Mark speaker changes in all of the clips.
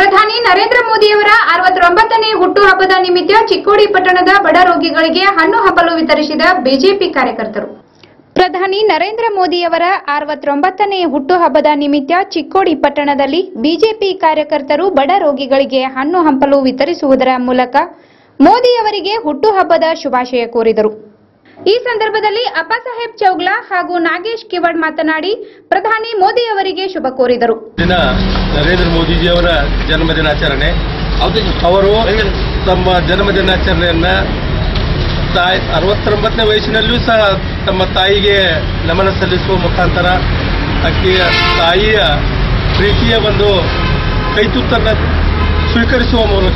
Speaker 1: ಪ್ರಧಾನಿ ನರೇಂದ್ರ ಮೋದಿಯವರ ಅರವತ್ತೊಂಬತ್ತನೇ ಹುಟ್ಟುಹಬ್ಬದ ನಿಮಿತ್ತ ಚಿಕ್ಕೋಡಿ ಪಟ್ಟಣದ ಬಡ ರೋಗಿಗಳಿಗೆ ಹಣ್ಣು ಹಂಪಲು ವಿತರಿಸಿದ ಬಿಜೆಪಿ ಕಾರ್ಯಕರ್ತರು ಪ್ರಧಾನಿ ನರೇಂದ್ರ ಮೋದಿಯವರ ಅರವತ್ತೊಂಬತ್ತನೇ ಹುಟ್ಟುಹಬ್ಬದ ನಿಮಿತ್ತ ಚಿಕ್ಕೋಡಿ ಪಟ್ಟಣದಲ್ಲಿ ಬಿಜೆಪಿ ಕಾರ್ಯಕರ್ತರು ಬಡ ರೋಗಿಗಳಿಗೆ ಹಣ್ಣು ಹಂಪಲು ವಿತರಿಸುವುದರ ಮೂಲಕ ಮೋದಿಯವರಿಗೆ ಹುಟ್ಟುಹಬ್ಬದ ಶುಭಾಶಯ ಕೋರಿದರು ಈ ಸಂದರ್ಭದಲ್ಲಿ ಅಪ್ಪಾಸಾಹೇಬ್ ಚೌಗ್ಲಾ ಹಾಗೂ ನಾಗೇಶ್ ಕಿವಡ್ ಮಾತನಾಡಿ ಪ್ರಧಾನಿ ಮೋದಿಯವರಿಗೆ ಶುಭ ಕೋರಿದರು
Speaker 2: ದಿನ ನರೇಂದ್ರ ಮೋದಿಜಿಯವರ ಜನ್ಮದಿನಾಚರಣೆ ಅವರು ತಮ್ಮ ಜನ್ಮದಿನಾಚರಣೆಯನ್ನ ತಾಯಿ ಅರವತ್ತೊಂಬತ್ತನೇ ವಯಸ್ಸಿನಲ್ಲೂ ಸಹ ತಮ್ಮ ತಾಯಿಗೆ ನಮನ ಸಲ್ಲಿಸುವ ಮುಖಾಂತರ ಆಕೆಯ ತಾಯಿಯ ಪ್ರೀತಿಯ ಒಂದು ಕೈತುತ್ತನ್ನು ಸ್ವೀಕರಿಸುವ ಮೂಲಕ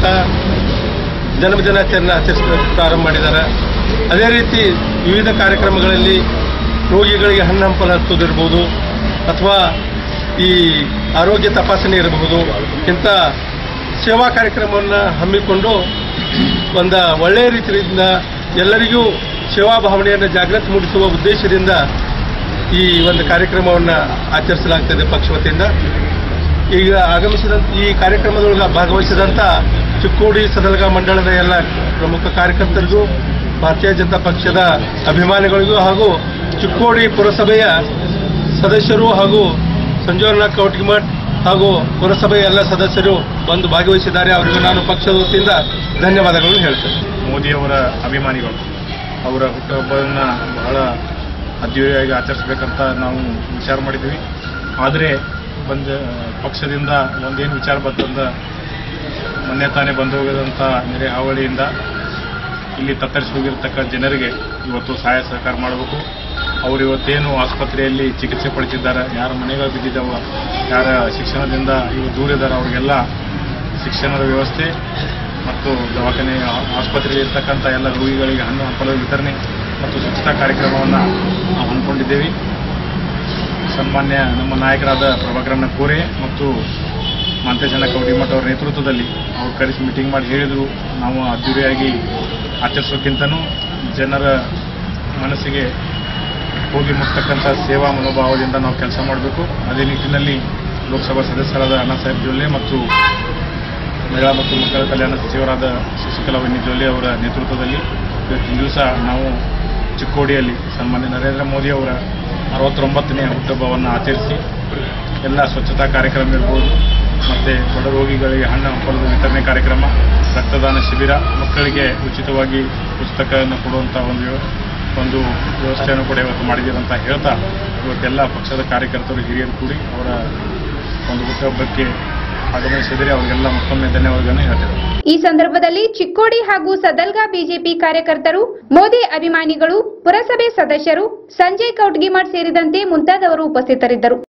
Speaker 2: ಜನ್ಮದಿನಾಚರಣೆ ಆಚರಿಸಲು ಪ್ರಾರಂಭ ಮಾಡಿದ್ದಾರೆ ಅದೇ ರೀತಿ ವಿವಿಧ ಕಾರ್ಯಕ್ರಮಗಳಲ್ಲಿ ರೋಗಿಗಳಿಗೆ ಹಣ್ಣು ಹಂಪಲು ಹಚ್ಚೋದಿರ್ಬೋದು ಅಥವಾ ಈ ಆರೋಗ್ಯ ತಪಾಸಣೆ ಇರಬಹುದು ಇಂಥ ಸೇವಾ ಕಾರ್ಯಕ್ರಮವನ್ನು ಹಮ್ಮಿಕೊಂಡು ಒಂದು ಒಳ್ಳೆಯ ರೀತಿಯಿಂದ ಎಲ್ಲರಿಗೂ ಸೇವಾ ಭಾವನೆಯನ್ನು ಜಾಗೃತಿ ಮೂಡಿಸುವ ಉದ್ದೇಶದಿಂದ ಈ ಒಂದು ಕಾರ್ಯಕ್ರಮವನ್ನು ಆಚರಿಸಲಾಗ್ತದೆ ಪಕ್ಷ ವತಿಯಿಂದ ಈಗ ಆಗಮಿಸಿದಂತ ಈ ಕಾರ್ಯಕ್ರಮದೊಳಗೆ ಭಾಗವಹಿಸಿದಂಥ ಚಿಕ್ಕೋಡಿ ಸದಲಗ ಮಂಡಳದ ಎಲ್ಲ ಪ್ರಮುಖ ಕಾರ್ಯಕರ್ತರಿಗೂ ಭಾರತೀಯ ಜನತಾ ಪಕ್ಷದ ಅಭಿಮಾನಿಗಳಿಗೂ ಹಾಗೂ ಚಿಕ್ಕೋಡಿ ಪುರಸಭೆಯ ಸದಸ್ಯರು ಹಾಗೂ ಸಂಜೀವನ ಕೌಟಿಮಠ್ ಹಾಗೂ ಪುರಸಭೆಯ ಎಲ್ಲ ಸದಸ್ಯರು ಬಂದು ಭಾಗವಹಿಸಿದ್ದಾರೆ ಅವರಿಗೂ ನಾನು ಪಕ್ಷದ ವತಿಯಿಂದ ಧನ್ಯವಾದಗಳನ್ನು ಹೇಳ್ತೇನೆ
Speaker 3: ಮೋದಿಯವರ ಅಭಿಮಾನಿಗಳು ಅವರ ಹುಟ್ಟುಹಬ್ಬವನ್ನು ಬಹಳ ಅದ್ದೂರಿಯಾಗಿ ಆಚರಿಸಬೇಕಂತ ನಾವು ವಿಚಾರ ಮಾಡಿದ್ವಿ ಆದರೆ ಬಂದ ಪಕ್ಷದಿಂದ ಒಂದೇನು ವಿಚಾರ ಬಂತಂದ ಮೊನ್ನೆ ತಾನೇ ಬಂದು ಹೋಗಿದಂಥ ನೆರೆ ಹಾವಳಿಯಿಂದ ಇಲ್ಲಿ ತತ್ತರಿಸಿ ಹೋಗಿರ್ತಕ್ಕ ಜನರಿಗೆ ಇವತ್ತು ಸಹಾಯ ಸಹಕಾರ ಮಾಡಬೇಕು ಅವರು ಇವತ್ತೇನು ಆಸ್ಪತ್ರೆಯಲ್ಲಿ ಚಿಕಿತ್ಸೆ ಪಡಿತಿದ್ದಾರೆ ಯಾರ ಮನೆಗಳು ಬಿದ್ದಿದ್ದಾವ ಯಾರ ಶಿಕ್ಷಣದಿಂದ ಇವು ದೂರ ಇದ್ದಾರೆ ಅವರಿಗೆಲ್ಲ ಶಿಕ್ಷಣದ ವ್ಯವಸ್ಥೆ ಮತ್ತು ದವಾಖಾನೆ ಆ- ಆಸ್ಪತ್ರೆಯಲ್ಲಿ ಇರ್ತಕ್ಕಂಥ ಎಲ್ಲ ರೋಗಿಗಳಿಗೆ ಹಣ್ಣು ಹಂಪಲ ವಿತರಣೆ ಮತ್ತು ಸ್ವಚ್ಛತಾ ಕಾರ್ಯಕ್ರಮವನ್ನು ನಾವು ಹಮ್ಮಿಕೊಂಡಿದ್ದೇವೆ ಸನ್ಮಾನ್ಯ ನಮ್ಮ ನಾಯಕರಾದ ಪ್ರಭಾಕರಣ್ಣ ಕೋರೆ ಮತ್ತು ಮಂತೇಶಣ್ಣ ಕೌಡಿಮಠ ಅವರ ನೇತೃತ್ವದಲ್ಲಿ ಅವ್ರು ಕರೆಸಿ ಮೀಟಿಂಗ್ ಮಾಡಿ ಹೇಳಿದರು ನಾವು ಅದ್ದೂರಿಯಾಗಿ ಆಚರಿಸೋಕ್ಕಿಂತನೂ ಜನರ ಮನಸ್ಸಿಗೆ ಹೋಗಿ ಮುಟ್ತಕ್ಕಂಥ ಸೇವಾ ಮನೋಭಾವದಿಂದ ನಾವು ಕೆಲಸ ಮಾಡಬೇಕು ಅದೇ ನಿಟ್ಟಿನಲ್ಲಿ ಲೋಕಸಭಾ ಸದಸ್ಯರಾದ ಅಣ್ಣಾ ಸಾಹೇಬ್ ಜೊಲ್ಲೆ ಮತ್ತು ಮಹಿಳಾ ಮತ್ತು ಮಕ್ಕಳ ಕಲ್ಯಾಣ ಸಚಿವರಾದ ಶಶಿಕಲಾ ವನ್ನಿ ಜೊಲ್ಲೆ ಅವರ ನೇತೃತ್ವದಲ್ಲಿ ಇವತ್ತಿನ ದಿವಸ ನಾವು ಚಿಕ್ಕೋಡಿಯಲ್ಲಿ ಸನ್ಮಾನ್ಯ ನರೇಂದ್ರ ಮೋದಿ ಅವರ ಅರವತ್ತೊಂಬತ್ತನೇ ಹುಟ್ಟುಹಬ್ಬವನ್ನು ಆಚರಿಸಿ ಎಲ್ಲ ಸ್ವಚ್ಛತಾ ಕಾರ್ಯಕ್ರಮ ಇರ್ಬೋದು ಮತ್ತು ಬಡ ರೋಗಿಗಳಿಗೆ ಹಣ್ಣು ಹಂಪಲದ ವಿತರಣೆ ಕಾರ್ಯಕ್ರಮ ರಕ್ತದಾನ ಶಿಬಿರ ಮಕ್ಕಳಿಗೆ ಉಚಿತವಾಗಿ ಪುಸ್ತಕವನ್ನು ಕೊಡುವಂಥ ಒಂದು ವ್ಯವ- ಒಂದು ವ್ಯವಸ್ಥೆಯನ್ನು ಕೂಡ ಇವತ್ತು ಮಾಡಿದ್ದೀವಿ ಅಂತ ಹೇಳ್ತಾ ಇವತ್ತೆಲ್ಲ ಪಕ್ಷದ ಕಾರ್ಯಕರ್ತರು ಹಿರಿಯರು ಕೂಡಿ ಅವರ ಒಂದು ಹುಟ್ಟುಹಬ್ಬಕ್ಕೆ ಆಗಮಿಸಿದರೆ ಅವರಿಗೆಲ್ಲ ಮತ್ತೊಮ್ಮೆ ಧನ್ಯವಾದಗಳನ್ನು ಹೇಳ್ತೇವೆ
Speaker 1: ಈ ಸಂದರ್ಭದಲ್ಲಿ ಚಿಕ್ಕೋಡಿ ಹಾಗೂ ಸದಲ್ಗಾ ಬಿಜೆಪಿ ಕಾರ್ಯಕರ್ತರು ಮೋದಿ ಅಭಿಮಾನಿಗಳು ಪುರಸಭೆ ಸದಸ್ಯರು ಸಂಜಯ್ ಕೌಟ್ಗಿಮಠ್ ಸೇರಿದಂತೆ ಮುಂತಾದವರು ಉಪಸ್ಥಿತರಿದ್ದರು